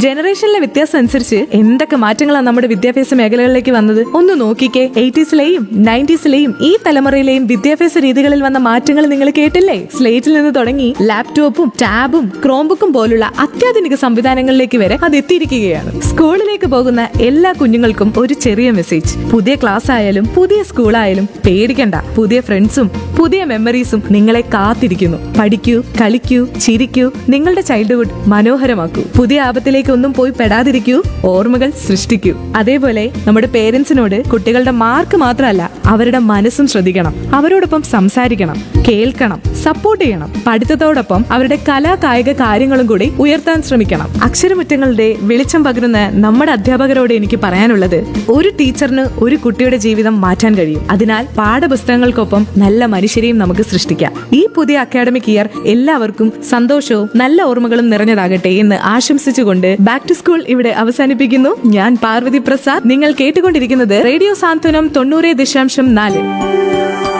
ജനറേഷനിലെ വ്യത്യാസം അനുസരിച്ച് എന്തൊക്കെ മാറ്റങ്ങളാണ് നമ്മുടെ വിദ്യാഭ്യാസ മേഖലകളിലേക്ക് വന്നത് ഒന്ന് നോക്കിക്കേ എയ്റ്റീസിലെയും നയൻറ്റീസിലെയും ഈ തലമുറയിലെയും വിദ്യാഭ്യാസ രീതികളിൽ വന്ന മാറ്റങ്ങൾ നിങ്ങൾ കേട്ടില്ലേ സ്ലേറ്റിൽ നിന്ന് തുടങ്ങി ലാപ്ടോപ്പും ടാബും ക്രോംബുക്കും പോലുള്ള അത്യാധുനിക സംവിധാനങ്ങളിലേക്ക് വരെ അത് എത്തിയിരിക്കുകയാണ് സ്കൂളിലേക്ക് പോകുന്ന എല്ലാ കുഞ്ഞുങ്ങൾക്കും ഒരു ചെറിയ മെസ്സേജ് പുതിയ ക്ലാസ് ആയാലും പുതിയ സ്കൂളായാലും പേടിക്കണ്ട പുതിയ ഫ്രണ്ട്സും പുതിയ മെമ്മറീസും നിങ്ങളെ കാത്തിരിക്കുന്നു പഠിക്കൂ കളിക്കൂ ചിരിക്കൂ നിങ്ങളുടെ ചൈൽഡ്ഹുഡ് മനോഹരമാക്കൂ പുതിയ ആപത്തിലേക്ക് ഒന്നും പോയി പെടാതിരിക്കൂ ഓർമ്മകൾ സൃഷ്ടിക്കൂ അതേപോലെ നമ്മുടെ പേരൻസിനോട് കുട്ടികളുടെ മാർക്ക് മാത്രമല്ല അവരുടെ മനസ്സും ശ്രദ്ധിക്കണം അവരോടൊപ്പം സംസാരിക്കണം കേൾക്കണം സപ്പോർട്ട് ചെയ്യണം പഠിത്തത്തോടൊപ്പം അവരുടെ കലാ കായിക കാര്യങ്ങളും കൂടി ഉയർത്താൻ ശ്രമിക്കണം അക്ഷരമുറ്റങ്ങളുടെ വെളിച്ചം പകരുന്ന നമ്മുടെ അധ്യാപകരോട് എനിക്ക് പറയാനുള്ളത് ഒരു ടീച്ചറിന് ഒരു കുട്ടിയുടെ ജീവിതം മാറ്റാൻ കഴിയും അതിനാൽ പാഠപുസ്തകങ്ങൾക്കൊപ്പം നല്ല മനുഷ്യരെയും നമുക്ക് സൃഷ്ടിക്കാം ഈ പുതിയ അക്കാഡമിക് ഇയർ എല്ലാവർക്കും സന്തോഷവും നല്ല ഓർമ്മകളും നിറഞ്ഞതാകട്ടെ എന്ന് ആശംസിച്ചുകൊണ്ട് ബാക്ക് ടു സ്കൂൾ ഇവിടെ അവസാനിപ്പിക്കുന്നു ഞാൻ പാർവതി പ്രസാദ് നിങ്ങൾ കേട്ടുകൊണ്ടിരിക്കുന്നത് റേഡിയോ സാന്ത്വനം തൊണ്ണൂറ് ദശാംശം നാല്